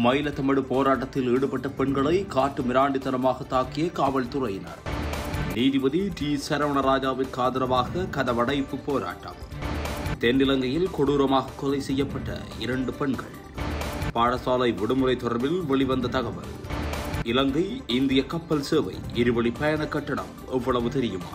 மயிலத்தமிழ் போராட்டத்தில் ஈடுபட்ட பெண்களை காட்டு மிராண்டித்தனமாக தாக்கிய காவல்துறையினர் நீதிபதி டி சரவணராஜாவிற்கு ஆதரவாக கதவடைப்பு போராட்டம் தென்னிலங்கையில் கொடூரமாக கொலை செய்யப்பட்ட இரண்டு பெண்கள் பாடசாலை விடுமுறை தொடர்பில் வெளிவந்த தகவல் இலங்கை இந்திய கப்பல் சேவை இருவழி பயண கட்டணம் எவ்வளவு தெரியுமா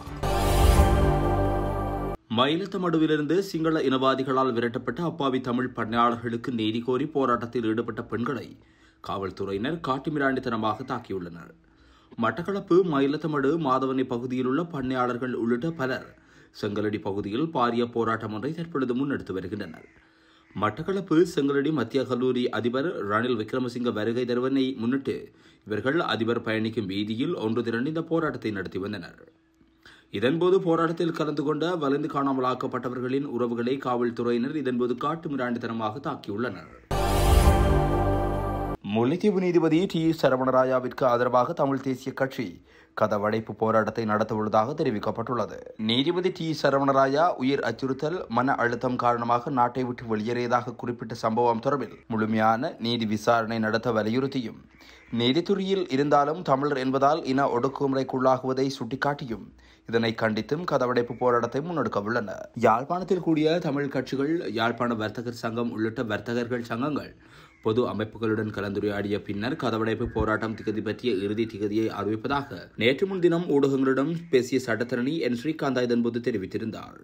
மயிலத்தமடுவிலிருந்து சிங்கள இனவாதிகளால் விரட்டப்பட்ட அப்பாவி தமிழ் பணியாளர்களுக்கு நீதி கோரி போராட்டத்தில் ஈடுபட்ட பெண்களை காவல்துறையினர் காட்டுமிராண்டித்தனமாக தாக்கியுள்ளனர் மட்டக்களப்பு மயிலத்தமடு மாதவனை பகுதியில் உள்ள பண்ணையாளர்கள் உள்ளிட்ட பலர் செங்கலடி பகுதியில் பாரிய போராட்டம் ஒன்றை தற்பொழுது முன்னெடுத்து வருகின்றனர் மட்டக்களப்பு செங்கலடி மத்திய கல்லூரி அதிபர் ரணில் விக்ரமசிங்க வருகை தருவனை முன்னிட்டு இவர்கள் அதிபர் பயணிக்கும் வீதியில் ஒன்று திரண்டு இந்த போராட்டத்தை நடத்தி வந்தனர் இதன்போது போராட்டத்தில் கலந்து கொண்ட வலிந்து காணாமலாக்கப்பட்டவர்களின் உறவுகளை காவல்துறையினர் இதன்போது காட்டு மிராண்டித்தனமாக தாக்கியுள்ளனர் முல்லைத்தீவு நீதிபதி டி சரவணராஜாவிற்கு ஆதரவாக தமிழ் தேசிய கட்சி கதவடைப்பு போராட்டத்தை நடத்தவுள்ளதாக தெரிவிக்கப்பட்டுள்ளது நீதிபதி டி சரவணராஜா உயிர் அச்சுறுத்தல் மன அழுத்தம் காரணமாக நாட்டை விட்டு வெளியேறியதாக குறிப்பிட்ட சம்பவம் தொடர்பில் முழுமையான நீதி விசாரணை நடத்த வலியுறுத்தியும் நீதித்துறையில் இருந்தாலும் தமிழர் என்பதால் இன ஒடுக்குமுறைக்குள்ளாகுவதை சுட்டிக்காட்டியும் இதனை கண்டித்தும் கதவடைப்பு போராட்டத்தை முன்னெடுக்க உள்ளனர் யாழ்ப்பாணத்தில் கூடிய தமிழ் கட்சிகள் யாழ்ப்பாண வர்த்தகர் சங்கம் உள்ளிட்ட வர்த்தகர்கள் சங்கங்கள் பொது அமைப்புகளுடன் கலந்துரையாடிய பின்னர் கதவடைப்பு போராட்டம் திகதி பற்றிய இறுதி திகதியை அறிவிப்பதாக நேற்று முன்தினம் ஊடகங்களிடம் பேசிய சட்டத்தரணி என் ஸ்ரீகாந்தா இதன்போது தெரிவித்திருந்தார்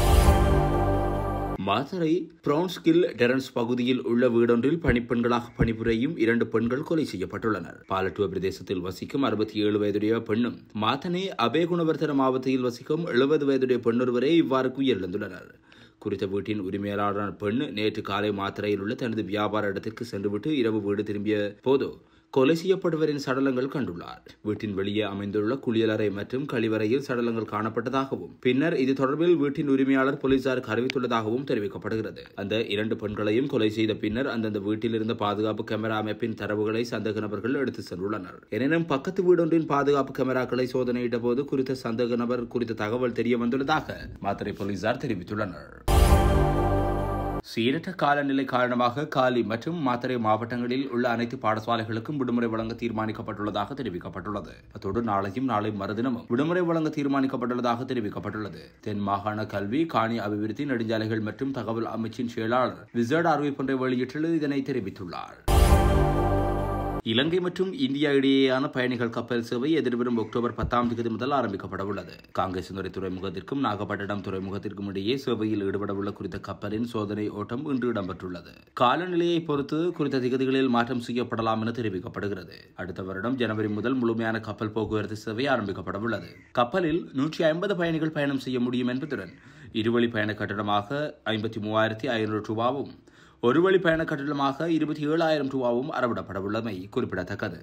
மாத்தரை பிரவுன்ஸ்கில் டெரன்ஸ் பகுதியில் உள்ள வீடொன்றில் பணிப்பெண்களாக பணிபுரியும் இரண்டு பெண்கள் கொலை செய்யப்பட்டுள்ளனர் பாலட்டுவ பிரதேசத்தில் வசிக்கும் அறுபத்தி ஏழு வயதுடைய பெண்ணும் மாத்தனை அபேகுணவர்த்தன மாவட்டத்தில் வசிக்கும் எழுபது வயதுடைய பெண்ணொருவரே இவ்வாறு உயிரிழந்துள்ளனர் குறித்த வீட்டின் உரிமையாளரான பெண் நேற்று காலை மாத்திரையில் உள்ள தனது வியாபார இடத்திற்கு சென்றுவிட்டு இரவு வீடு திரும்பிய போது கொலை செய்யப்படுவரின் சடலங்கள் கண்டுள்ளார் வீட்டின் வெளியே அமைந்துள்ள குளியலறை மற்றும் கழிவறையில் சடலங்கள் காணப்பட்டதாகவும் பின்னர் இது தொடர்பில் வீட்டின் உரிமையாளர் போலீசாருக்கு அறிவித்துள்ளதாகவும் தெரிவிக்கப்படுகிறது அந்த இரண்டு பெண்களையும் கொலை செய்த பின்னர் அந்தந்த வீட்டில் இருந்த பாதுகாப்பு கேமரா அமைப்பின் தரவுகளை சந்தேக நபர்கள் எடுத்து சென்றுள்ளனர் எனினும் பக்கத்து வீடொன்றின் பாதுகாப்பு கேமராக்களை சோதனையிட்ட போது குறித்த சந்தேக நபர் குறித்த தகவல் தெரிய வந்துள்ளதாக மாத்திரை போலீசார் தெரிவித்துள்ளனர் சீரற்ற காலநிலை காரணமாக காலி மற்றும் மாத்தறை மாவட்டங்களில் உள்ள அனைத்து பாடசாலைகளுக்கும் விடுமுறை வழங்க தீர்மானிக்கப்பட்டுள்ளதாக தெரிவிக்கப்பட்டுள்ளது அத்தோடு நாளையும் நாளை மறுதினமும் விடுமுறை வழங்க தீர்மானிக்கப்பட்டுள்ளதாக தெரிவிக்கப்பட்டுள்ளது தென் மாகாண கல்வி காணி அபிவிருத்தி நெடுஞ்சாலைகள் மற்றும் தகவல் அமைச்சின் செயலாளர் விசேட அறிவிப்பொன்றை வெளியிட்டுள்ள இதனை தெரிவித்துள்ளார் இலங்கை மற்றும் இந்தியா இடையேயான பயணிகள் கப்பல் சேவை எதிர்வரும் அக்டோபர் பத்தாம் தேதி முதல் ஆரம்பிக்கப்பட உள்ளது காங்கேசந்துறை துறைமுகத்திற்கும் நாகப்பட்டினம் துறைமுகத்திற்கும் இடையே சேவையில் ஈடுபடவுள்ள குறித்த கப்பலின் சோதனை ஓட்டம் இன்று இடம்பெற்றுள்ளது காலநிலையை பொறுத்து குறித்த திகதிகளில் மாற்றம் செய்யப்படலாம் என தெரிவிக்கப்படுகிறது அடுத்த வருடம் ஜனவரி முதல் முழுமையான கப்பல் போக்குவரத்து சேவை ஆரம்பிக்கப்பட உள்ளது கப்பலில் நூற்றி ஐம்பது பயணிகள் பயணம் செய்ய முடியும் என்பதுடன் இருவழி பயண கட்டணமாக ஐம்பத்தி மூவாயிரத்தி ஐநூறு ரூபாவும் ஒரு வழி பயண கட்டணமாக இருபத்தி ஏழாயிரம் ரூபாவும் அறவிடப்பட உள்ளமை குறிப்பிடத்தக்கது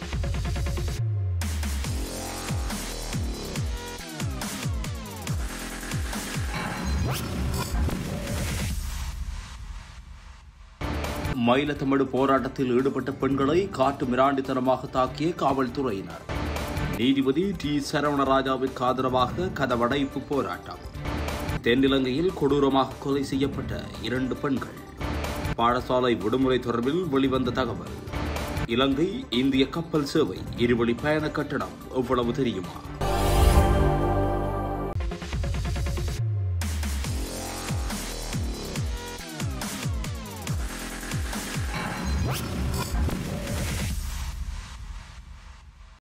மயிலத்தமிழ் போராட்டத்தில் ஈடுபட்ட பெண்களை காட்டு மிராண்டித்தனமாக தாக்கிய காவல்துறையினர் நீதிபதி டி சரவணராஜாவிற்கு ஆதரவாக கதவடைப்பு போராட்டம் தென்னிலங்கையில் கொடூரமாக கொலை செய்யப்பட்ட இரண்டு பெண்கள் பாடசாலை விடுமுறை தொடர்பில் வெளிவந்த தகவல் இலங்கை இந்திய கப்பல் சேவை இருவழி பயண கட்டணம் எவ்வளவு தெரியுமா